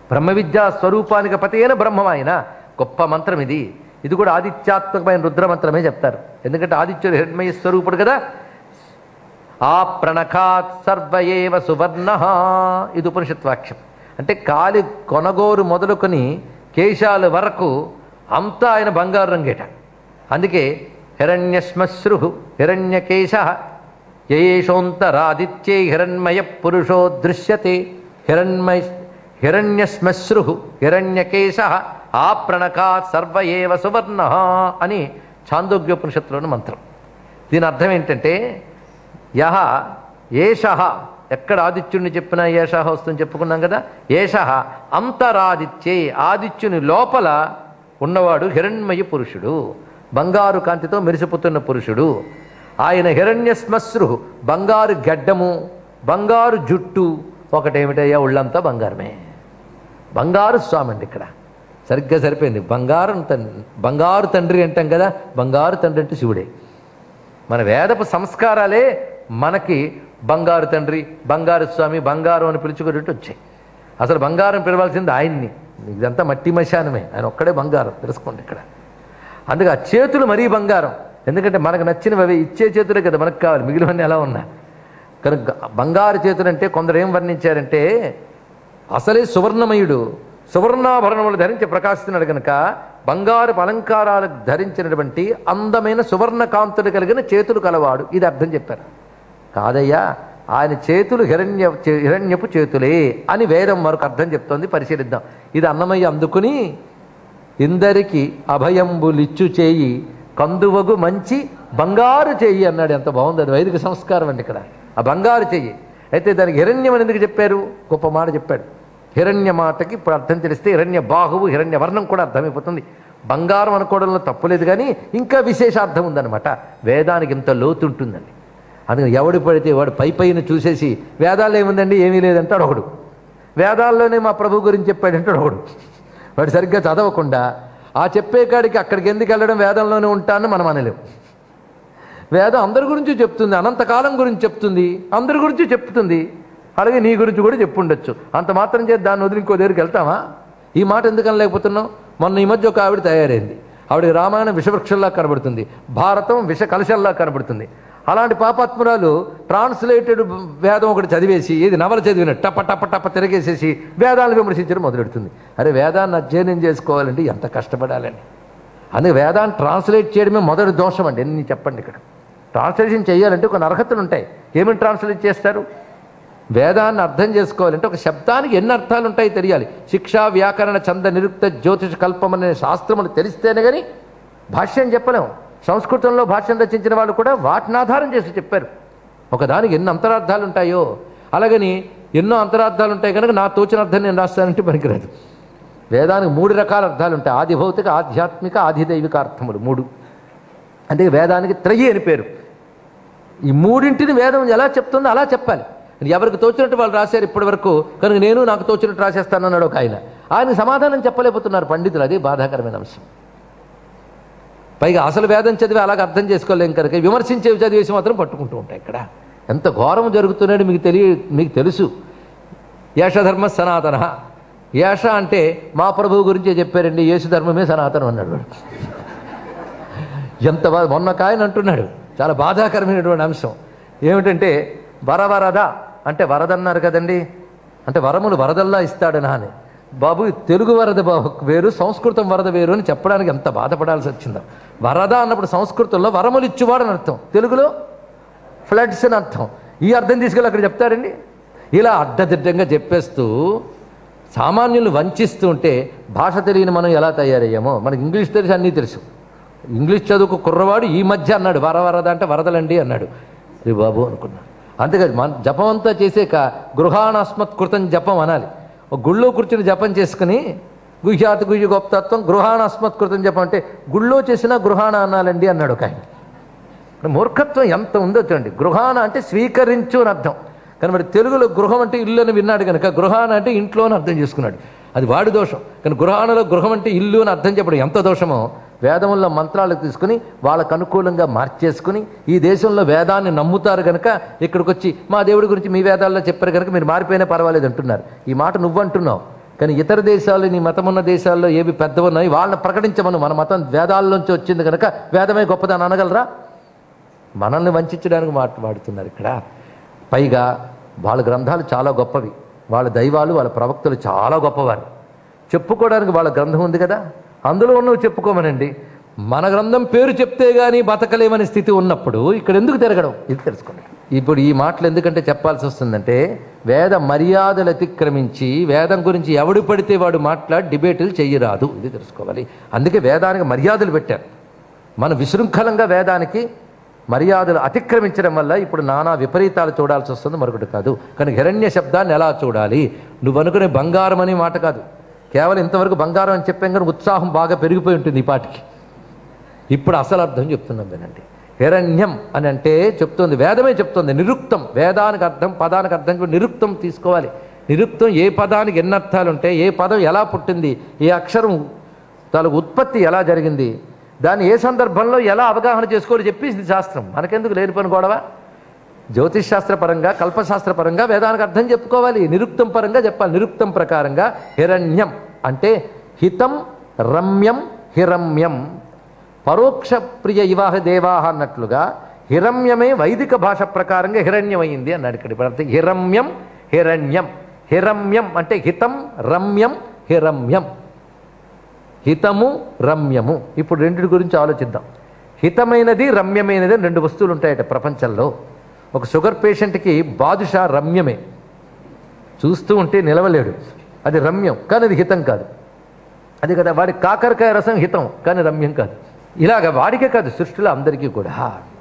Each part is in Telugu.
బ్రహ్మ విద్యా స్వరూపానికి పతి అయిన బ్రహ్మం ఆయన గొప్ప మంత్రం ఇది ఇది కూడా ఆదిత్యాత్మకమైన రుద్ర మంత్రమే చెప్తారు ఎందుకంటే ఆదిత్యుడు హిరణ్మయ స్వరూపుడు కదా ఆ ప్రణఖాత్ సర్వయేవ సువర్ణ ఇది ఉపనిషత్ వాక్యం అంటే కాలి కొనగోరు మొదలుకొని కేశాల వరకు అంతా ఆయన బంగారు రంగేట అందుకే హిరణ్యశ్మశ్రు హిరణ్యకేశ యయేషోంతరాదిత్యే హిరణ్మయ పురుషో దృశ్యతే హిరణ్మయ హిరణ్యశ్మశ్రు హిరణ్యకేశ ఆ ప్రణకాత్ సర్వయేవ సువర్ణ అని ఛాందోగ్యోపనిషత్తులోని మంత్రం దీని అర్థం ఏంటంటే యహ ఏష ఎక్కడ ఆదిత్యుడిని చెప్పినా ఏష వస్తుందని చెప్పుకున్నాం కదా ఏష అంతరాదిత్యే ఆదిత్యుని లోపల ఉన్నవాడు హిరణ్మయ పురుషుడు బంగారు కాంతితో మెరిసిపోతున్న పురుషుడు ఆయన హిరణ్య శ్మశ్రు బంగారు గడ్డము బంగారు జుట్టు ఒకటేమిటయ్యా ఒళ్ళంతా బంగారమే బంగారు స్వామి అండి ఇక్కడ సరిగ్గా సరిపోయింది బంగారం తండ్రి బంగారు తండ్రి అంటాం కదా బంగారు తండ్రి అంటే శివుడే మన వేదపు సంస్కారాలే మనకి బంగారు తండ్రి బంగారు స్వామి బంగారం అని పిలుచుకునేట్టు వచ్చాయి అసలు బంగారం పిలవాల్సింది ఆయన్ని ఇదంతా మట్టి మశానమే ఆయన ఒక్కడే బంగారం తెలుసుకోండి ఇక్కడ అందుకే ఆ చేతులు మరీ బంగారం ఎందుకంటే మనకు నచ్చినవి అవి ఇచ్చే చేతులే కదా మనకు కావాలి మిగిలినవన్నీ ఎలా ఉన్నా కనుక బంగారు చేతులు అంటే కొందరు ఏం వర్ణించారంటే అసలే సువర్ణమయుడు సువర్ణాభరణములు ధరించి ప్రకాశిస్తున్నాడు కనుక బంగారు అలంకారాలు ధరించినటువంటి అందమైన సువర్ణ కాంతులు కలిగిన చేతులు కలవాడు ఇది అర్థం చెప్పారు కాదయ్యా ఆయన చేతులు హిరణ్య చే- హిరణ్యపు చేతులే అని వేదం మరొక అర్థం చెప్తోంది పరిశీలిద్దాం ఇది అన్నమయ్య అందుకుని ఇందరికి అభయంబులిచ్చు చేయి కందువగు మంచి బంగారు చెయ్యి అన్నాడు ఎంత బాగుంది అది వైదిక సంస్కారం అండి ఇక్కడ ఆ బంగారు చెయ్యి అయితే దానికి హిరణ్యం అని ఎందుకు చెప్పారు గొప్ప మాట చెప్పాడు హిరణ్య మాటకి ఇప్పుడు అర్థం తెలిస్తే హిరణ్య బాహువు హిరణ్య వర్ణం కూడా అర్థమైపోతుంది బంగారం అనుకోవడంలో తప్పులేదు కానీ ఇంకా విశేషార్థం ఉందన్నమాట వేదానికి ఇంత లోతు ఉంటుందండి అందుకని ఎవడు పడితే వాడు పై పైన చూసేసి వేదాల్లో ఏముందండి ఏమీ లేదంటాడు ఒకడు వేదాల్లోనే మా ప్రభు గురించి చెప్పాడంటాడు ఒకడు వాడు సరిగ్గా చదవకుండా ఆ చెప్పే కాడికి అక్కడికి ఎందుకు వెళ్ళడం వేదంలోనే ఉంటానని మనం అనలేం వేదం అందరి గురించి చెప్తుంది అనంతకాలం గురించి చెప్తుంది అందరి గురించి చెప్తుంది అలాగే నీ గురించి కూడా చెప్పుండొచ్చు అంత మాత్రం చేసి దాన్ని వదిలి ఇంకో దగ్గరికి వెళ్తామా ఈ మాట ఎందుకని లేకపోతున్నాం మొన్న ఈ మధ్య ఒక ఆవిడ తయారైంది ఆవిడ రామాయణం విషవృక్షంలా కనబడుతుంది భారతం విష కలశంలా కనబడుతుంది అలాంటి పాపాత్మురాలు ట్రాన్స్లేటెడ్ వేదం ఒకటి చదివేసి ఇది నవల చదివిన టప టప టప తిరగేసేసి వేదాలను విమర్శించడం మొదలెడుతుంది అరే వేదాన్ని అధ్యయనం చేసుకోవాలంటే ఎంత కష్టపడాలండి అందుకే వేదాన్ని ట్రాన్స్లేట్ చేయడమే మొదటి దోషం అండి ఎన్ని చెప్పండి ఇక్కడ ట్రాన్స్లేషన్ చేయాలంటే కొన్ని అర్హతలు ఉంటాయి ఏమేమి ట్రాన్స్లేట్ చేస్తారు వేదాన్ని అర్థం చేసుకోవాలంటే ఒక శబ్దానికి ఎన్ని అర్థాలు ఉంటాయో తెలియాలి శిక్షా వ్యాకరణ చంద నిరుక్త జ్యోతిష కల్పం అనే శాస్త్రములు తెలిస్తేనే కానీ భాష్యం చెప్పలేం సంస్కృతంలో భాష్యం రచించిన వాళ్ళు కూడా వాటిని ఆధారం చేసి చెప్పారు ఒకదానికి ఎన్ని అంతరార్థాలు ఉంటాయో అలాగని ఎన్నో అంతరార్థాలు ఉంటాయి కనుక నా తోచిన అర్థం నేను రాస్తానంటే పనికిరాదు వేదానికి మూడు రకాల అర్థాలు ఉంటాయి ఆది భౌతిక ఆధ్యాత్మిక ఆదిదైవిక అర్థములు మూడు అంటే వేదానికి త్రయి అని పేరు ఈ మూడింటిని వేదం ఎలా చెప్తుందో అలా చెప్పాలి ఎవరికి తోచినట్టు వాళ్ళు రాశారు ఇప్పటి వరకు కనుక నేను నాకు తోచినట్టు రాసేస్తానన్నాడు ఒక ఆయన ఆయన సమాధానం చెప్పలేకపోతున్నారు పండితులు అది బాధాకరమైన అంశం పైగా అసలు వేదం చదివి అలాగ అర్థం చేసుకోలేం కనుక విమర్శించేవి చదివేసి మాత్రం పట్టుకుంటూ ఉంటాయి ఇక్కడ ఎంత ఘోరం జరుగుతున్నాడు మీకు తెలియ మీకు తెలుసు యేషధర్మ సనాతన యేష అంటే మా ప్రభువు గురించే చెప్పారండి యేసు ధర్మమే సనాతనం అన్నాడు వాడు. ఎంత బా మొన్న ఒక ఆయన అంటున్నాడు చాలా బాధాకరమైనటువంటి అంశం ఏమిటంటే వరవరద అంటే వరద అన్నారు కదండి అంటే వరములు వరదల్లా ఇస్తాడనా అని బాబు ఈ తెలుగు వరద బాబు వేరు సంస్కృతం వరద వేరు అని చెప్పడానికి ఎంత బాధపడాల్సి వచ్చిందో వరద అన్నప్పుడు సంస్కృతంలో వరములు ఇచ్చువాడు అని అర్థం తెలుగులో ఫ్లడ్స్ అని అర్థం ఈ అర్థం తీసుకెళ్ళి అక్కడ చెప్తారండి ఇలా అడ్డదిడ్డంగా చెప్పేస్తూ సామాన్యులు వంచిస్తూ ఉంటే భాష తెలియని మనం ఎలా తయారయ్యామో మనకి ఇంగ్లీష్ తెలిసి అన్నీ తెలుసు ఇంగ్లీష్ చదువుకు కుర్రవాడు ఈ మధ్య అన్నాడు వర వరద అంటే వరదలండి అన్నాడు రే బాబు అనుకున్నాను అంతేకాదు మన జపం అంతా చేసాక గృహాణాస్మత్ కృతం జపం అనాలి ఒక గుళ్ళో కూర్చుని జపం చేసుకుని గుహ్యాత్ గుహ్య గొప్పతత్వం గృహాణాస్మత్ కృతం జపం అంటే గుళ్ళో చేసినా గృహాణ అనాలండి అన్నాడు ఒక ఆయన మరి మూర్ఖత్వం ఎంత ఉందో చూడండి గృహాన అంటే స్వీకరించు అని అర్థం కానీ మరి తెలుగులో గృహం అంటే ఇల్లు అని విన్నాడు కనుక గృహాన అంటే ఇంట్లో అని అర్థం చేసుకున్నాడు అది వాడి దోషం కానీ గృహానలో గృహం అంటే ఇల్లు అని అర్థం చెప్పడం ఎంత దోషమో వేదముల్లో మంత్రాలు తీసుకుని వాళ్ళకు అనుకూలంగా మార్చేసుకుని ఈ దేశంలో వేదాన్ని నమ్ముతారు కనుక ఇక్కడికి వచ్చి మా దేవుడి గురించి మీ వేదాల్లో చెప్పారు కనుక మీరు మారిపోయినా పర్వాలేదు అంటున్నారు ఈ మాట నువ్వు అంటున్నావు కానీ ఇతర దేశాలు నీ మతం ఉన్న దేశాల్లో ఏవి పెద్దవి ఉన్నాయి వాళ్ళని ప్రకటించమను మన మతం వేదాల్లోంచి వచ్చింది కనుక వేదమే గొప్పదని అనగలరా మనల్ని వంచడానికి మాట్లాడుతున్నారు ఇక్కడ పైగా వాళ్ళ గ్రంథాలు చాలా గొప్పవి వాళ్ళ దైవాలు వాళ్ళ ప్రవక్తలు చాలా గొప్పవారు చెప్పుకోవడానికి వాళ్ళ గ్రంథం ఉంది కదా అందులో ఉన్నవి చెప్పుకోమనండి మన గ్రంథం పేరు చెప్తే గానీ బతకలేమనే స్థితి ఉన్నప్పుడు ఇక్కడ ఎందుకు తిరగడం ఇది తెలుసుకోండి ఇప్పుడు ఈ మాటలు ఎందుకంటే చెప్పాల్సి వస్తుందంటే వేద మర్యాదలు అతిక్రమించి వేదం గురించి ఎవడు పడితే వాడు మాట్లాడి డిబేటులు చెయ్యరాదు ఇది తెలుసుకోవాలి అందుకే వేదానికి మర్యాదలు పెట్టారు మనం విశృంఖలంగా వేదానికి మర్యాదలు అతిక్రమించడం వల్ల ఇప్పుడు నానా విపరీతాలు చూడాల్సి వస్తుంది మరొకటి కాదు కానీ హిరణ్య శబ్దాన్ని ఎలా చూడాలి నువ్వు అనుకునే బంగారం అనే మాట కాదు కేవలం ఇంతవరకు బంగారం అని చెప్పాం కానీ ఉత్సాహం బాగా పెరిగిపోయి ఉంటుంది ఈ పాటికి ఇప్పుడు అసలు అర్థం చెప్తున్నాం వినండి హిరణ్యం అని అంటే చెప్తుంది వేదమే చెప్తుంది నిరుక్తం వేదానికి అర్థం పదానికి అర్థం కూడా నిరుక్తం తీసుకోవాలి నిరుక్తం ఏ పదానికి ఎన్ని అర్థాలు ఉంటాయి ఏ పదం ఎలా పుట్టింది ఏ అక్షరం తాలూకు ఉత్పత్తి ఎలా జరిగింది దాన్ని ఏ సందర్భంలో ఎలా అవగాహన చేసుకోవాలో చెప్పి ఇది శాస్త్రం మనకెందుకు లేనిపోయిన గొడవ జ్యోతిష్ శాస్త్ర పరంగా కల్పశాస్త్ర పరంగా వేదానికి అర్థం చెప్పుకోవాలి నిరుక్తం పరంగా చెప్పాలి నిరుక్తం ప్రకారంగా హిరణ్యం అంటే హితం రమ్యం హిరమ్యం పరోక్ష ప్రియ ఇవాహ దేవాహ అన్నట్లుగా హిరమ్యమే వైదిక భాష ప్రకారంగా హిరణ్యమైంది అన్నాడు ఇక్కడ ఇప్పుడు అర్థం హిరమ్యం హిరణ్యం హిరమ్యం అంటే హితం రమ్యం హిరమ్యం హితము రమ్యము ఇప్పుడు రెండిటి గురించి ఆలోచిద్దాం హితమైనది రమ్యమైనది అని రెండు వస్తువులు ఉంటాయట ప్రపంచంలో ఒక షుగర్ పేషెంట్కి బాదుషా రమ్యమే చూస్తూ ఉంటే నిలవలేడు అది రమ్యం కానీ అది హితం కాదు అది కదా వాడి కాకరకాయ రసం హితం కానీ రమ్యం కాదు ఇలాగ వాడికే కాదు సృష్టిలో అందరికీ కూడా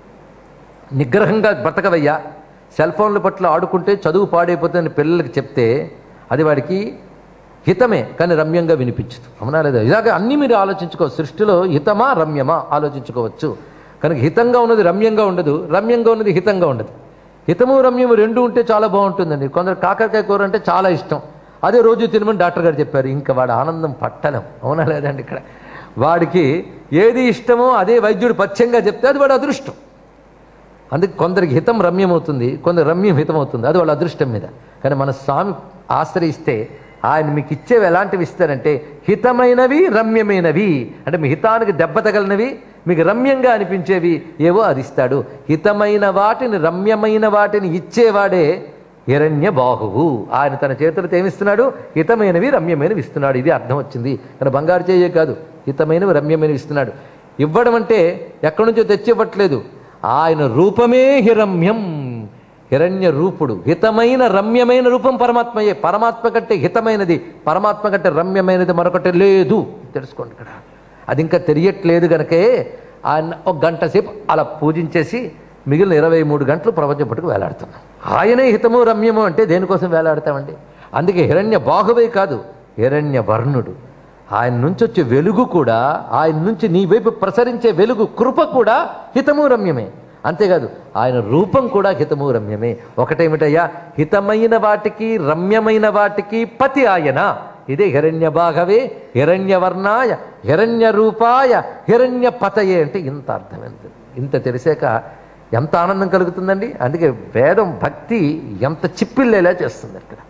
నిగ్రహంగా బ్రతకవయ్యా సెల్ ఫోన్ల పట్ల ఆడుకుంటే చదువు పాడైపోతుందని పిల్లలకి చెప్తే అది వాడికి హితమే కానీ రమ్యంగా వినిపించదు అవునా లేదా ఇలాగ అన్నీ మీరు ఆలోచించుకో సృష్టిలో హితమా రమ్యమా ఆలోచించుకోవచ్చు కనుక హితంగా ఉన్నది రమ్యంగా ఉండదు రమ్యంగా ఉన్నది హితంగా ఉండదు హితము రమ్యము రెండు ఉంటే చాలా బాగుంటుందండి కొందరు కాకరకాయ కూర అంటే చాలా ఇష్టం అదే రోజు తినమని డాక్టర్ గారు చెప్పారు ఇంకా వాడు ఆనందం పట్టలేం అవునా లేదండి ఇక్కడ వాడికి ఏది ఇష్టమో అదే వైద్యుడు పథ్యంగా చెప్తే అది వాడు అదృష్టం అందుకే కొందరికి హితం రమ్యమవుతుంది కొందరు రమ్యం హితమవుతుంది అది వాళ్ళ అదృష్టం మీద కానీ మన స్వామి ఆశ్రయిస్తే ఆయన మీకు ఇచ్చేవి ఎలాంటివి ఇస్తారంటే హితమైనవి రమ్యమైనవి అంటే మీ హితానికి దెబ్బ తగలినవి మీకు రమ్యంగా అనిపించేవి ఏవో అది ఇస్తాడు హితమైన వాటిని రమ్యమైన వాటిని ఇచ్చేవాడే హిరణ్య బాహువు ఆయన తన చేతులతో ఏమిస్తున్నాడు హితమైనవి రమ్యమైనవి ఇస్తున్నాడు ఇది అర్థం వచ్చింది కానీ బంగారు చేయే కాదు హితమైనవి రమ్యమైనవి ఇస్తున్నాడు ఇవ్వడం అంటే ఎక్కడి నుంచో తెచ్చి ఇవ్వట్లేదు ఆయన రూపమే హిరమ్యం హిరణ్య రూపుడు హితమైన రమ్యమైన రూపం పరమాత్మయే పరమాత్మ కంటే హితమైనది పరమాత్మ కంటే రమ్యమైనది మరొకటి లేదు తెలుసుకోండి ఇక్కడ అది ఇంకా తెలియట్లేదు గనకే ఆయన ఒక గంట సేపు అలా పూజించేసి మిగిలిన ఇరవై మూడు గంటలు ప్రపంచం పట్టుకు వేలాడుతున్నాం ఆయనే హితము రమ్యము అంటే దేనికోసం వేలాడతామండి అందుకే హిరణ్య బాహువే కాదు హిరణ్య వర్ణుడు ఆయన నుంచి వచ్చే వెలుగు కూడా ఆయన నుంచి నీ వైపు ప్రసరించే వెలుగు కృప కూడా హితము రమ్యమే అంతేకాదు ఆయన రూపం కూడా హితము రమ్యమే ఒకటేమిటయ్యా హితమైన వాటికి రమ్యమైన వాటికి పతి ఆయన ఇదే హిరణ్య భాగవే హిరణ్యవర్ణాయ హిరణ్య రూపాయ హిరణ్య పతయే అంటే ఇంత అర్థమైంది ఇంత తెలిసాక ఎంత ఆనందం కలుగుతుందండి అందుకే వేదం భక్తి ఎంత చిప్పిల్లేలా చేస్తుంది ఇక్కడ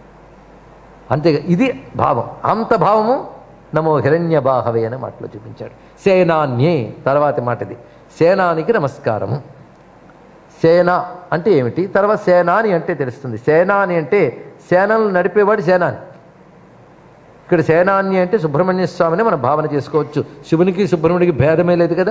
అంతే ఇది భావం అంత భావము నమో హిరణ్య బాహవే అనే మాటలో చూపించాడు సేనాన్యే తర్వాతి మాట ఇది సేనానికి నమస్కారము సేన అంటే ఏమిటి తర్వాత సేనాని అంటే తెలుస్తుంది సేనాని అంటే సేనలు నడిపేవాడు సేనాని ఇక్కడ సేనాని అంటే సుబ్రహ్మణ్య స్వామిని మనం భావన చేసుకోవచ్చు శివునికి సుబ్రహ్మణ్యుడికి భేదమే లేదు కదా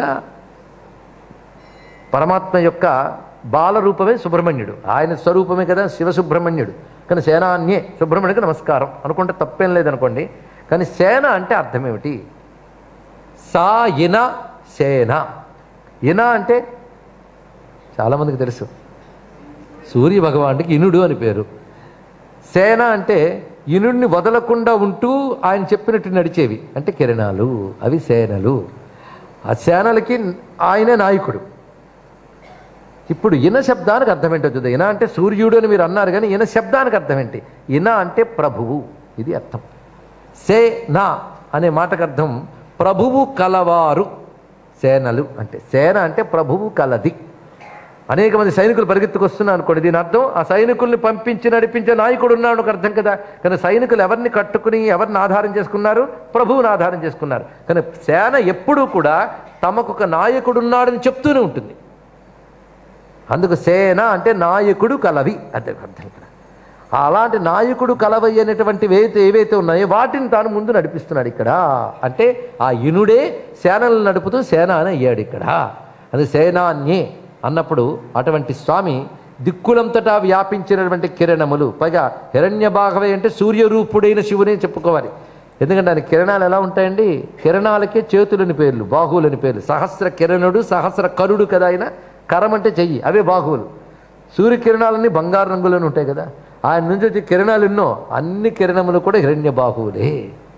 పరమాత్మ యొక్క బాలరూపమే సుబ్రహ్మణ్యుడు ఆయన స్వరూపమే కదా శివ సుబ్రహ్మణ్యుడు కానీ సేనాన్యే సుబ్రహ్మణ్యుడికి నమస్కారం అనుకుంటే తప్పేం లేదనుకోండి కానీ సేన అంటే అర్థం ఏమిటి సా ఇన సేన ఇన అంటే చాలామందికి తెలుసు సూర్య భగవానుడికి ఇనుడు అని పేరు సేన అంటే ఇనుడిని వదలకుండా ఉంటూ ఆయన చెప్పినట్టు నడిచేవి అంటే కిరణాలు అవి సేనలు ఆ సేనలకి ఆయనే నాయకుడు ఇప్పుడు ఇన శబ్దానికి అర్థం ఏంటో చూద్దాం ఇన అంటే సూర్యుడు అని మీరు అన్నారు కానీ ఇన శబ్దానికి అర్థం ఏంటి ఇన అంటే ప్రభువు ఇది అర్థం సే నా అనే మాటకు అర్థం ప్రభువు కలవారు సేనలు అంటే సేన అంటే ప్రభువు కలది అనేక మంది సైనికులు పరిగెత్తుకొస్తున్నారు అనుకోండి దీని అర్థం ఆ సైనికుల్ని పంపించి నడిపించే నాయకుడు ఉన్నాడు ఒక అర్థం కదా కానీ సైనికులు ఎవరిని కట్టుకుని ఎవరిని ఆధారం చేసుకున్నారు ప్రభువుని ఆధారం చేసుకున్నారు కానీ సేన ఎప్పుడూ కూడా తమకు ఒక నాయకుడు ఉన్నాడని చెప్తూనే ఉంటుంది అందుకు సేన అంటే నాయకుడు కలవి అంటే అర్థం ఇక్కడ అలాంటి నాయకుడు కలవి అనేటువంటివి ఏవైతే ఏవైతే ఉన్నాయో వాటిని తాను ముందు నడిపిస్తున్నాడు ఇక్కడ అంటే ఆ ఇనుడే సేనలు నడుపుతూ సేన అని అయ్యాడు ఇక్కడ అది సేనాన్యే అన్నప్పుడు అటువంటి స్వామి దిక్కులంతటా వ్యాపించినటువంటి కిరణములు పైగా హిరణ్య భాగవే అంటే సూర్యరూపుడైన శివునే చెప్పుకోవాలి ఎందుకంటే ఆయన కిరణాలు ఎలా ఉంటాయండి కిరణాలకే చేతులని పేర్లు బాహువులని పేర్లు సహస్ర కిరణుడు సహస్ర కరుడు కదా ఆయన కరం అంటే చెయ్యి అవే బాహువులు సూర్యకిరణాలన్నీ బంగారు రంగులోనే ఉంటాయి కదా ఆయన నుంచి వచ్చే కిరణాలు ఎన్నో అన్ని కిరణములు కూడా హిరణ్య బాహువులే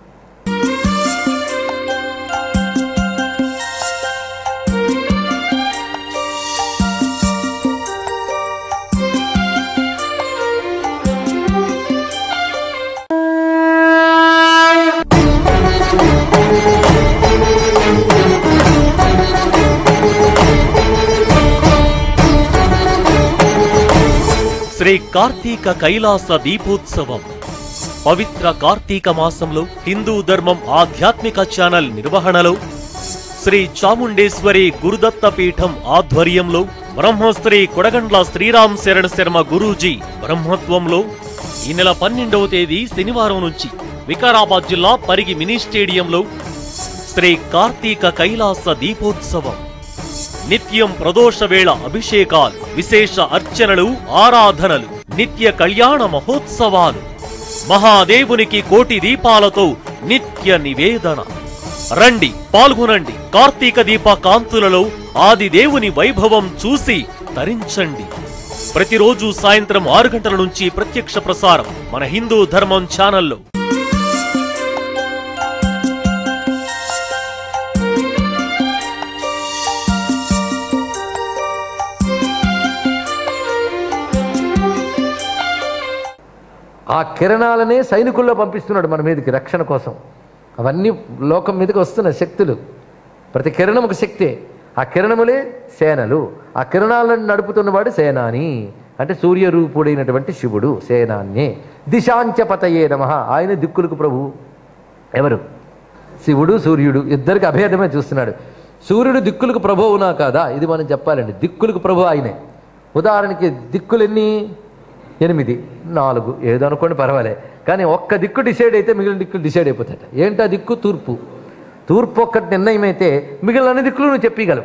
శ్రీ కార్తీక కైలాస దీపోత్సవం పవిత్ర కార్తీక మాసంలో హిందూ ధర్మం ఆధ్యాత్మిక ఛానల్ నిర్వహణలో శ్రీ చాముండేశ్వరి గురుదత్త పీఠం ఆధ్వర్యంలో బ్రహ్మశ్రీ కొడగండ్ల శ్రీరామ్ శరణ శర్మ గురూజీ బ్రహ్మత్వంలో ఈ నెల పన్నెండవ తేదీ శనివారం నుంచి వికారాబాద్ జిల్లా పరిగి మినీ స్టేడియంలో శ్రీ కార్తీక కైలాస దీపోత్సవం నిత్యం ప్రదోష వేళ అభిషేకాలు విశేష అర్చనలు ఆరాధనలు నిత్య కళ్యాణ మహోత్సవాలు మహాదేవునికి కోటి దీపాలతో నిత్య నివేదన రండి పాల్గొనండి కార్తీక దీప కాంతులలో ఆది దేవుని వైభవం చూసి తరించండి ప్రతిరోజు సాయంత్రం ఆరు గంటల నుంచి ప్రత్యక్ష ప్రసారం మన హిందూ ధర్మం ఛానల్లో ఆ కిరణాలనే సైనికుల్లో పంపిస్తున్నాడు మన మీదకి రక్షణ కోసం అవన్నీ లోకం మీదకి వస్తున్న శక్తులు ప్రతి కిరణం ఒక శక్తే ఆ కిరణములే సేనలు ఆ కిరణాలను నడుపుతున్నవాడు సేనాని అంటే సూర్యరూపుడైనటువంటి శివుడు సేనాన్యే దిశాంచపతయే నమ ఆయన దిక్కులకు ప్రభు ఎవరు శివుడు సూర్యుడు ఇద్దరికి అభేదమే చూస్తున్నాడు సూర్యుడు దిక్కులకు ప్రభు అవునా కాదా ఇది మనం చెప్పాలండి దిక్కులకు ప్రభు ఆయనే ఉదాహరణకి దిక్కులు ఎన్ని ఎనిమిది నాలుగు ఏదో అనుకోండి పర్వాలే కానీ ఒక్క దిక్కు డిసైడ్ అయితే మిగిలిన దిక్కులు డిసైడ్ అయిపోతాయట ఏంటా దిక్కు తూర్పు తూర్పు ఒక్కటి నిర్ణయం అయితే మిగిలిన అన్ని దిక్కులు నువ్వు చెప్పగలవు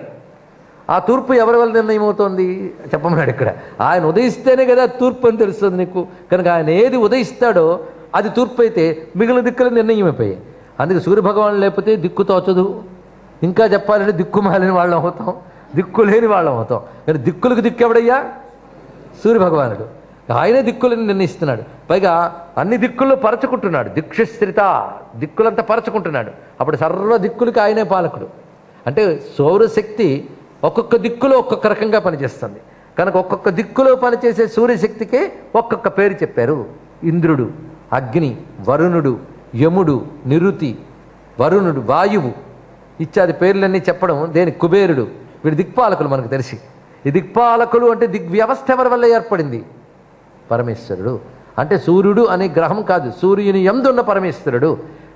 ఆ తూర్పు ఎవరి వల్ల నిర్ణయం అవుతోంది చెప్పమన్నాడు ఇక్కడ ఆయన ఉదయిస్తేనే కదా తూర్పు అని తెలుస్తుంది నీకు కనుక ఆయన ఏది ఉదయిస్తాడో అది తూర్పు అయితే మిగిలిన దిక్కులు నిర్ణయం అయిపోయాయి అందుకే సూర్యభగవాన్ లేకపోతే దిక్కు తోచదు ఇంకా చెప్పాలంటే దిక్కు మాలిన వాళ్ళం అవుతాం దిక్కు లేని వాళ్ళం అవుతాం కానీ దిక్కులకు దిక్కు ఎవడయ్యా సూర్యభగవానుడు ఆయనే దిక్కులను నిర్ణయిస్తున్నాడు పైగా అన్ని దిక్కుల్లో పరచుకుంటున్నాడు దిక్షస్థిత దిక్కులంతా పరచుకుంటున్నాడు అప్పుడు సర్వ దిక్కులకి ఆయనే పాలకుడు అంటే సౌరశక్తి ఒక్కొక్క దిక్కులో ఒక్కొక్క రకంగా పనిచేస్తుంది కనుక ఒక్కొక్క దిక్కులో పనిచేసే సూర్యశక్తికే ఒక్కొక్క పేరు చెప్పారు ఇంద్రుడు అగ్ని వరుణుడు యముడు నిరుతి వరుణుడు వాయువు ఇత్యాది పేర్లన్నీ చెప్పడం దేని కుబేరుడు వీడు దిక్పాలకులు మనకు తెలిసి ఈ దిక్పాలకులు అంటే దిగ్వ్యవస్థ ఎవరి వల్ల ఏర్పడింది పరమేశ్వరుడు అంటే సూర్యుడు అనే గ్రహం కాదు సూర్యుని ఎందున్న పరమేశ్వరుడు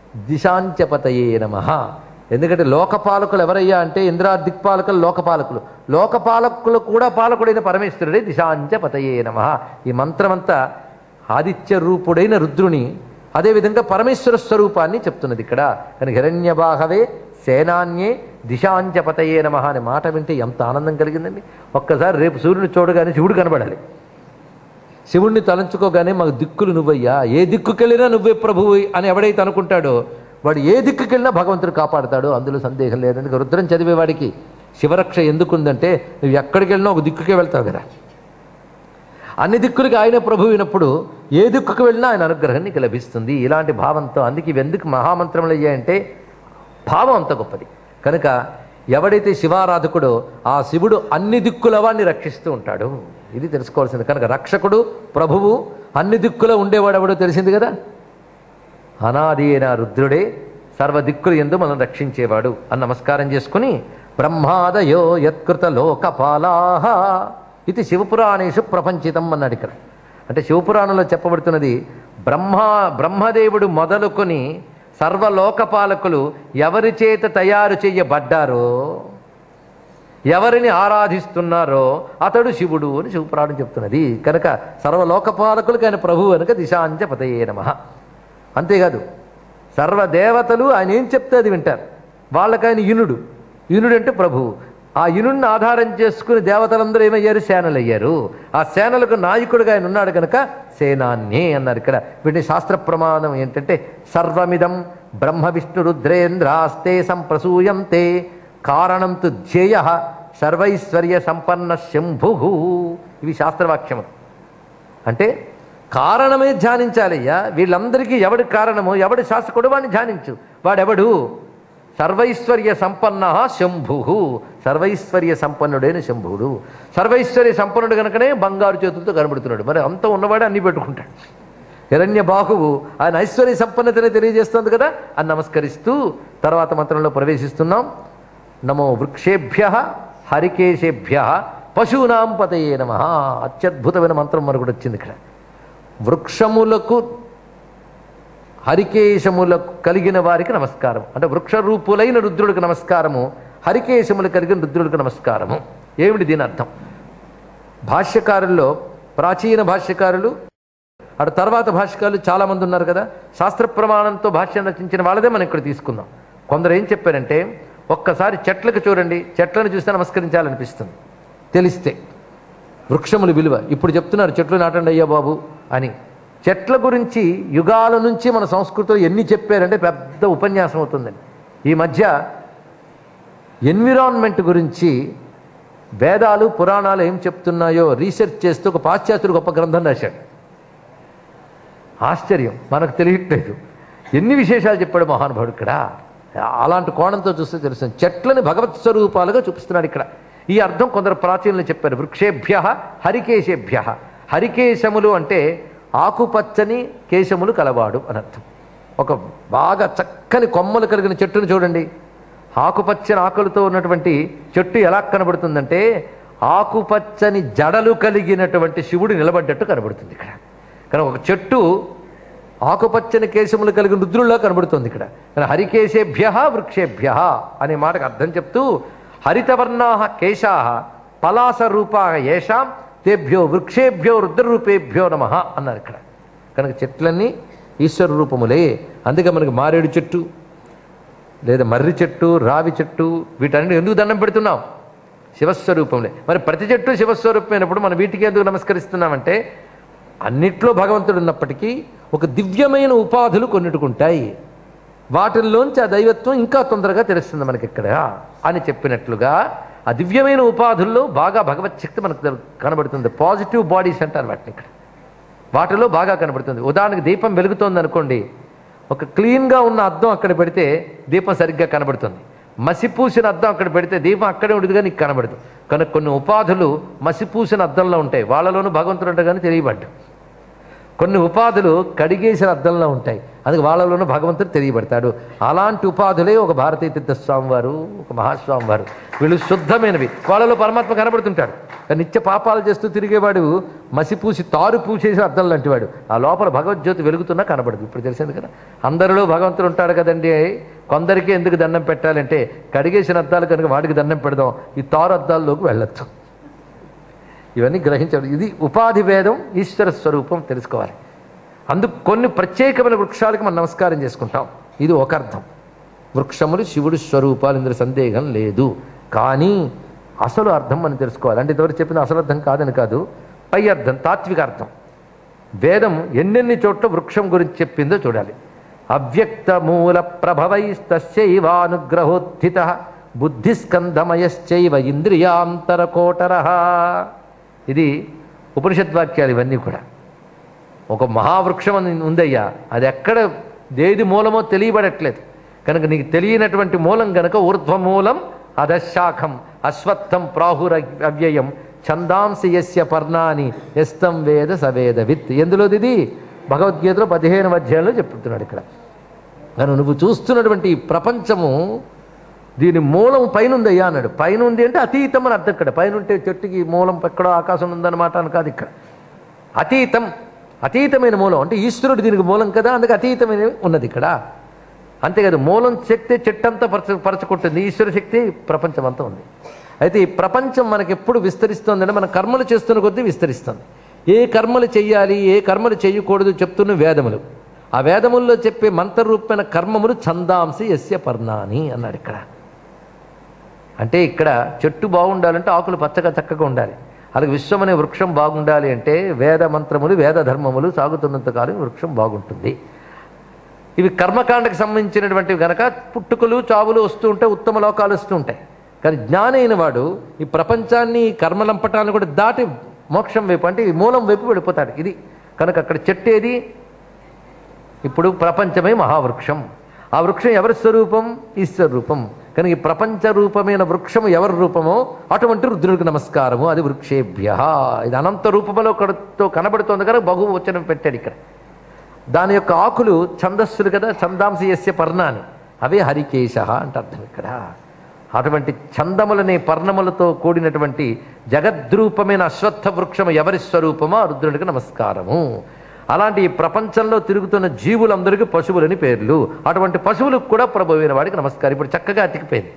దిశాంచపతయే నమ ఎందుకంటే లోకపాలకులు ఎవరయ్యా అంటే ఇంద్రా దిక్పాలకులు లోకపాలకులు లోకపాలకులు కూడా పాలకుడైన పరమేశ్వరుడే దిశాంచపతయే నమ ఈ మంత్రమంతా ఆదిత్య రూపుడైన రుద్రుని అదేవిధంగా పరమేశ్వర స్వరూపాన్ని చెప్తున్నది ఇక్కడ కానీ హిరణ్యబాహవే సేనాన్యే దిశాంచపతయే నమ అనే మాట వింటే ఎంత ఆనందం కలిగిందండి ఒక్కసారి రేపు సూర్యుని చూడగానే శివుడు కనబడాలి శివుణ్ణి తలంచుకోగానే మాకు దిక్కులు నువ్వయ్యా ఏ దిక్కుకెళ్ళినా నువ్వే ప్రభువు అని ఎవడైతే అనుకుంటాడో వాడు ఏ దిక్కుకెళ్ళినా భగవంతుడు కాపాడతాడు అందులో సందేహం లేదని రుద్రం చదివేవాడికి శివరక్ష ఎందుకుందంటే నువ్వు ఎక్కడికి వెళ్ళినా ఒక దిక్కుకే వెళ్తావు కదా అన్ని దిక్కులకి ఆయన ప్రభు అయినప్పుడు ఏ దిక్కుకు వెళ్ళినా ఆయన అనుగ్రహం నీకు లభిస్తుంది ఇలాంటి భావంతో అందుకే ఇవి ఎందుకు మహామంత్రములు అయ్యాయంటే భావం అంత గొప్పది కనుక ఎవడైతే శివారాధకుడో ఆ శివుడు అన్ని దిక్కుల వాడిని రక్షిస్తూ ఉంటాడు ఇది తెలుసుకోవాల్సింది కనుక రక్షకుడు ప్రభువు అన్ని దిక్కులో ఉండేవాడు ఎవడో తెలిసింది కదా అనాది అయిన రుద్రుడే సర్వ దిక్కులు ఎందు మనం రక్షించేవాడు అని నమస్కారం చేసుకుని బ్రహ్మాదయో యత్కృత లోకపాలాహ ఇది శివపురాణేషు ప్రపంచితం అన్నాడు ఇక్కడ అంటే శివపురాణంలో చెప్పబడుతున్నది బ్రహ్మ బ్రహ్మదేవుడు మొదలుకొని సర్వలోకపాలకులు ఎవరి చేత తయారు చేయబడ్డారో ఎవరిని ఆరాధిస్తున్నారో అతడు శివుడు అని శివపురాణం చెప్తున్నది కనుక సర్వలోకపాలకులకు ఆయన ప్రభువు కనుక దిశాంచ పతయే నమ అంతేకాదు సర్వదేవతలు ఆయన ఏం చెప్తే అది వింటారు వాళ్ళకి ఆయన ఇనుడు ఇనుడు అంటే ప్రభువు ఆ ఇనుడిని ఆధారం చేసుకుని దేవతలందరూ ఏమయ్యారు సేనలు అయ్యారు ఆ సేనలకు నాయకుడిగా ఆయన ఉన్నాడు కనుక సేనాన్యే అన్నారు ఇక్కడ వీటిని శాస్త్ర ప్రమాణం ఏంటంటే సర్వమిదం బ్రహ్మ విష్ణు రుద్రేంద్రాస్తే సంప్రసూయంతే కారణం తు ధ్యేయ సర్వైశ్వర్య సంపన్న శంభు ఇవి శాస్త్రవాక్యములు అంటే కారణమే ధ్యానించాలయ్యా వీళ్ళందరికీ ఎవడి కారణమో ఎవడి శాసకుడు వాడిని ధ్యానించు వాడెవడు సర్వైశ్వర్య సంపన్న శంభు సర్వైశ్వర్య సంపన్నుడైన శంభుడు సర్వైశ్వర్య సంపన్నుడు కనుకనే బంగారు చేతులతో కనబడుతున్నాడు మరి అంత ఉన్నవాడే అన్ని పెట్టుకుంటాడు హిరణ్య బాహువు ఆయన ఐశ్వర్య సంపన్నతనే తెలియజేస్తుంది కదా అని నమస్కరిస్తూ తర్వాత మంత్రంలో ప్రవేశిస్తున్నాం నమో వృక్షేభ్య హరికేశేభ్య పశూనాం పతయే నమ అత్యద్భుతమైన మంత్రం మనకు వచ్చింది ఇక్కడ వృక్షములకు హరికేశములకు కలిగిన వారికి నమస్కారం అంటే వృక్ష రూపులైన రుద్రుడికి నమస్కారము హరికేశములు కలిగిన రుద్రుడికి నమస్కారము ఏమిటి దీని అర్థం భాష్యకారుల్లో ప్రాచీన భాష్యకారులు అటు తర్వాత భాష్యకారులు చాలామంది ఉన్నారు కదా శాస్త్ర ప్రమాణంతో భాష్యం రచించిన వాళ్ళదే మనం ఇక్కడ తీసుకుందాం కొందరు ఏం చెప్పారంటే ఒక్కసారి చెట్లకు చూడండి చెట్లను చూస్తే నమస్కరించాలనిపిస్తుంది తెలిస్తే వృక్షములు విలువ ఇప్పుడు చెప్తున్నారు చెట్లు నాటండి అయ్యా బాబు అని చెట్ల గురించి యుగాల నుంచి మన సంస్కృతిలో ఎన్ని చెప్పారంటే పెద్ద ఉపన్యాసం అవుతుందండి ఈ మధ్య ఎన్విరాన్మెంట్ గురించి వేదాలు పురాణాలు ఏం చెప్తున్నాయో రీసెర్చ్ చేస్తూ ఒక పాశ్చాత్యుడు గొప్ప గ్రంథం రాశాడు ఆశ్చర్యం మనకు తెలియట్లేదు ఎన్ని విశేషాలు చెప్పాడు మహానుభావుడు ఇక్కడ అలాంటి కోణంతో చూస్తే తెలుస్తుంది చెట్లని భగవత్ స్వరూపాలుగా చూపిస్తున్నాడు ఇక్కడ ఈ అర్థం కొందరు ప్రాచీనులు చెప్పారు వృక్షేభ్య హరికేశేభ్య హరికేశములు అంటే ఆకుపచ్చని కేశములు కలవాడు అని అర్థం ఒక బాగా చక్కని కొమ్మలు కలిగిన చెట్టును చూడండి ఆకుపచ్చని ఆకులతో ఉన్నటువంటి చెట్టు ఎలా కనబడుతుందంటే ఆకుపచ్చని జడలు కలిగినటువంటి శివుడు నిలబడ్డట్టు కనబడుతుంది ఇక్కడ కానీ ఒక చెట్టు ఆకుపచ్చని కేశములు కలిగిన రుద్రుల్లో కనబడుతుంది ఇక్కడ కానీ హరికేశేభ్య వృక్షేభ్య అనే మాటకు అర్థం చెప్తూ హరితవర్ణా కేశా పలాస రూపా ఏషాం తేభ్యో వృక్షేభ్యో రుద్రరూపేభ్యో నమ అన్నారు ఇక్కడ కనుక చెట్లన్నీ ఈశ్వర రూపములే అందుకే మనకి మారేడు చెట్టు లేదా మర్రి చెట్టు రావి చెట్టు వీటన్ని ఎందుకు దండం పెడుతున్నాం శివస్వరూపంలే మరి ప్రతి చెట్టు శివస్వరూపమైనప్పుడు మనం వీటికి ఎందుకు నమస్కరిస్తున్నామంటే అన్నిట్లో భగవంతుడు ఉన్నప్పటికీ ఒక దివ్యమైన ఉపాధులు కొన్నిటికుంటాయి వాటిల్లోంచి ఆ దైవత్వం ఇంకా తొందరగా తెలుస్తుంది మనకి ఇక్కడ అని చెప్పినట్లుగా ఆ దివ్యమైన ఉపాధుల్లో బాగా భగవత్ శక్తి మనకు తెలు- కనబడుతుంది పాజిటివ్ బాడీస్ అంటారు వాటిని ఇక్కడ వాటిలో బాగా కనబడుతుంది ఉదాహరణకి దీపం వెలుగుతోంది అనుకోండి ఒక క్లీన్గా ఉన్న అద్దం అక్కడ పెడితే దీపం సరిగ్గా కనబడుతుంది మసిపూసిన అద్దం అక్కడ పెడితే దీపం అక్కడే ఉండదుగా నీకు కనబడదు కనుక కొన్ని ఉపాధులు మసిపూసిన అద్దంలో ఉంటాయి వాళ్ళలోనూ భగవంతుడు ఉంటా కానీ తెలియబడ్డు కొన్ని ఉపాధులు కడిగేసిన అద్దంలో ఉంటాయి అందుకే వాళ్ళలోనూ భగవంతుడు తెలియబడతాడు అలాంటి ఉపాధులే ఒక భారతీయ తీర్థ స్వామి వారు ఒక మహాస్వామి వారు వీళ్ళు శుద్ధమైనవి వాళ్ళలో పరమాత్మ కనబడుతుంటాడు కానీ నిత్య పాపాలు చేస్తూ తిరిగేవాడు మసిపూసి తారు పూసేసి అద్దం లాంటి వాడు ఆ లోపల భగవద్జ్యోతి వెలుగుతున్నా కనబడదు ఇప్పుడు తెలిసింది కదా అందరిలో భగవంతుడు ఉంటాడు కదండి కొందరికి ఎందుకు దండం పెట్టాలంటే కడిగేసిన అద్దాలు కనుక వాడికి దండం పెడదాం ఈ తారు అద్దాల్లోకి వెళ్ళొచ్చు ఇవన్నీ గ్రహించాలి ఇది ఉపాధి భేదం ఈశ్వర స్వరూపం తెలుసుకోవాలి అందుకు కొన్ని ప్రత్యేకమైన వృక్షాలకు మనం నమస్కారం చేసుకుంటాం ఇది ఒక అర్థం వృక్షములు శివుడు స్వరూపాలు ఇందులో సందేహం లేదు కానీ అసలు అర్థం మనం తెలుసుకోవాలి అంటే ఇంతవరకు చెప్పిన అసలు అర్థం కాదని కాదు పై అర్థం తాత్విక అర్థం వేదం ఎన్నెన్ని చోట్ల వృక్షం గురించి చెప్పిందో చూడాలి అవ్యక్త మూల ప్రభవైస్తస్యైవానుగ్రహోత్థిత బుద్ధిస్కంధమయశ్చైవ ఇంద్రియాంతర కోటర ఇది ఉపనిషద్వాక్యాలు ఇవన్నీ కూడా ఒక మహావృక్షం అని ఉందయ్యా అది ఎక్కడ దేది మూలమో తెలియబడట్లేదు కనుక నీకు తెలియనటువంటి మూలం గనక ఊర్ధ్వమూలం అధశాఖం అశ్వత్థం ప్రాహుర అవ్యయం ఛందాంసి యస్య పర్ణాని ఎస్తం వేద సవేద విత్ ఎందులోది ఇది భగవద్గీతలో పదిహేను అధ్యాయంలో చెప్తున్నాడు ఇక్కడ కనుక నువ్వు చూస్తున్నటువంటి ఈ ప్రపంచము దీని మూలం పైన ఉందయ్యా అన్నాడు పైన ఉంది అంటే అతీతం అని అర్థం ఇక్కడ పైన ఉంటే చెట్టుకి మూలం ఎక్కడో ఆకాశం ఉందన్నమాట అని కాదు ఇక్కడ అతీతం అతీతమైన మూలం అంటే ఈశ్వరుడు దీనికి మూలం కదా అందుకే అతీతమైన ఉన్నది ఇక్కడ అంతేకాదు మూలం శక్తి చెట్టంతా పరచ పరచుకుంటుంది ఈశ్వర శక్తి ప్రపంచం అంతా ఉంది అయితే ఈ ప్రపంచం మనకి ఎప్పుడు విస్తరిస్తుందంటే మన కర్మలు చేస్తున్న కొద్దీ విస్తరిస్తుంది ఏ కర్మలు చెయ్యాలి ఏ కర్మలు చేయకూడదు చెప్తున్న వేదములు ఆ వేదముల్లో చెప్పే మంత్రరూపమైన కర్మములు ఛందాంసి యస్య పర్ణాని అన్నాడు ఇక్కడ అంటే ఇక్కడ చెట్టు బాగుండాలంటే ఆకులు పచ్చగా చక్కగా ఉండాలి అలాగే విశ్వం అనే వృక్షం బాగుండాలి అంటే వేద మంత్రములు వేద ధర్మములు సాగుతున్నంత కాలం వృక్షం బాగుంటుంది ఇవి కర్మకాండకు సంబంధించినటువంటివి గనక పుట్టుకలు చావులు వస్తూ ఉంటాయి ఉత్తమ లోకాలు వస్తూ ఉంటాయి కానీ జ్ఞాని అయిన వాడు ఈ ప్రపంచాన్ని ఈ కర్మలంపటాన్ని కూడా దాటి మోక్షం వైపు అంటే ఈ మూలం వైపు వెళ్ళిపోతాడు ఇది కనుక అక్కడ చెట్టు ఏది ఇప్పుడు ప్రపంచమే మహావృక్షం ఆ వృక్షం ఎవరి స్వరూపం ఈశ్వర రూపం కనుక ఈ ప్రపంచ రూపమైన వృక్షం ఎవరి రూపమో అటువంటి రుద్రుడికి నమస్కారము అది వృక్షేభ్య ఇది అనంత రూపములో కడుతో కనబడుతోంది కనుక బహు వచనం పెట్టాడు ఇక్కడ దాని యొక్క ఆకులు ఛందస్సులు కదా ఛందాంసి యస్య పర్ణాన్ని అవే హరికేశ అంటే అర్థం ఇక్కడ అటువంటి ఛందములనే పర్ణములతో కూడినటువంటి జగద్రూపమైన అశ్వత్థ వృక్షము ఎవరి స్వరూపమో ఆ రుద్రుడికి నమస్కారము అలాంటి ఈ ప్రపంచంలో తిరుగుతున్న జీవులందరికీ పశువులని పేర్లు అటువంటి పశువులకు కూడా ప్రభువైన వాడికి నమస్కారం ఇప్పుడు చక్కగా అతికిపోయింది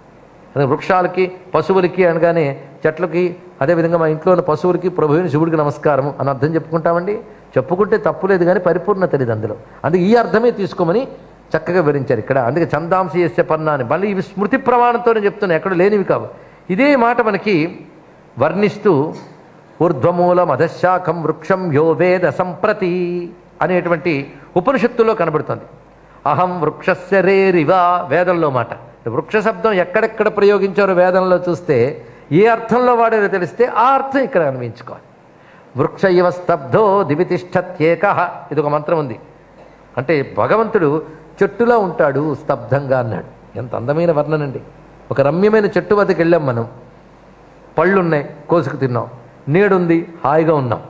అదే వృక్షాలకి పశువులకి అనగానే చెట్లకి అదేవిధంగా మా ఇంట్లో ఉన్న పశువులకి ప్రభువుని శివుడికి నమస్కారం అని అర్థం చెప్పుకుంటామండి చెప్పుకుంటే తప్పులేదు కానీ పరిపూర్ణత లేదు అందులో అందుకే ఈ అర్థమే తీసుకోమని చక్కగా వివరించారు ఇక్కడ అందుకే చందాంశ చేసే పన్నాని మళ్ళీ ఇవి స్మృతి ప్రమాణంతోనే చెప్తున్నాయి ఎక్కడ లేనివి కావు ఇదే మాట మనకి వర్ణిస్తూ ఊర్ధ్వమూలం అధశాఖం వృక్షం యో వేద సంప్రతి అనేటువంటి ఉపనిషత్తులో కనబడుతుంది అహం వృక్షస్య రేరివా వేదంలో మాట వృక్ష శబ్దం ఎక్కడెక్కడ ప్రయోగించారో వేదంలో చూస్తే ఏ అర్థంలో వాడారో తెలిస్తే ఆ అర్థం ఇక్కడ అన్వయించుకోవాలి వృక్ష ఇవ స్తబ్ధో దివితిష్టత్యేక ఇది ఒక మంత్రం ఉంది అంటే భగవంతుడు చెట్టులా ఉంటాడు స్తబ్దంగా అన్నాడు ఎంత అందమైన వర్ణనండి ఒక రమ్యమైన చెట్టు వద్దకు వెళ్ళాం మనం పళ్ళున్నాయి కోసుకు తిన్నాం నీడుంది హాయిగా ఉన్నాం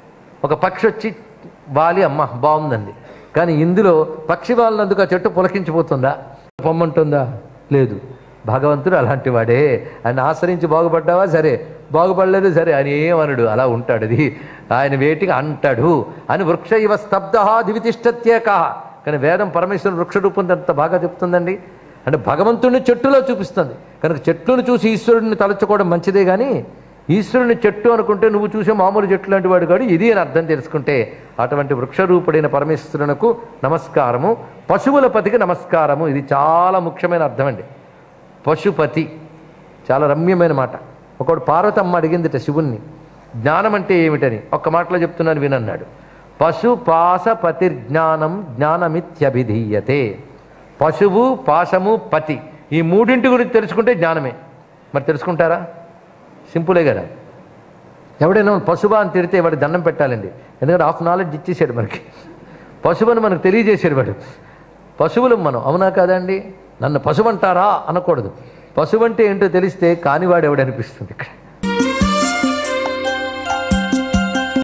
ఒక పక్షి వచ్చి వాలి అమ్మ బాగుందండి కానీ ఇందులో పక్షి వాలినందుకు ఆ చెట్టు పులకించిపోతుందా పొమ్మంటుందా లేదు భగవంతుడు అలాంటి వాడే ఆయన ఆశ్రయించి బాగుపడ్డావా సరే బాగుపడలేదు సరే ఆయన ఏమనడు అలా ఉంటాడు అది ఆయన వేటికి అంటాడు అని వృక్ష ఇవ స్తబ్ద దివితిష్టత్యేక కానీ వేదం పరమేశ్వరుని వృక్ష రూపం ఎంత బాగా చెప్తుందండి అంటే భగవంతుడిని చెట్టులో చూపిస్తుంది కనుక చెట్టును చూసి ఈశ్వరుడిని తలచుకోవడం మంచిదే కానీ ఈశ్వరుని చెట్టు అనుకుంటే నువ్వు చూసే మామూలు చెట్టు లాంటి వాడు కాడు ఇది అని అర్థం తెలుసుకుంటే అటువంటి వృక్షరూపుడైన పరమేశ్వరునకు నమస్కారము పశువుల పతికి నమస్కారము ఇది చాలా ముఖ్యమైన అర్థం అండి పశుపతి చాలా రమ్యమైన మాట ఒకడు పార్వతమ్మ అడిగిందిట శివుణ్ణి జ్ఞానం అంటే ఏమిటని ఒక్క మాటలో చెప్తున్నాను వినన్నాడు పశు పాశ పతిర్జ్ఞానం జ్ఞానమిత్యభిధీయతే పశువు పాశము పతి ఈ మూడింటి గురించి తెలుసుకుంటే జ్ఞానమే మరి తెలుసుకుంటారా సింపులే కదా ఎవడైనా పశువా అని తిడితే వాడి దండం పెట్టాలండి ఎందుకంటే హాఫ్ నాలెడ్జ్ ఇచ్చేసాడు మనకి పశువుని మనకు తెలియజేసాడు వాడు పశువులు మనం అవునా కాదండి నన్ను పశువు అంటారా అనకూడదు పశువు అంటే ఏంటో తెలిస్తే కానివాడు ఎవడనిపిస్తుంది ఇక్కడ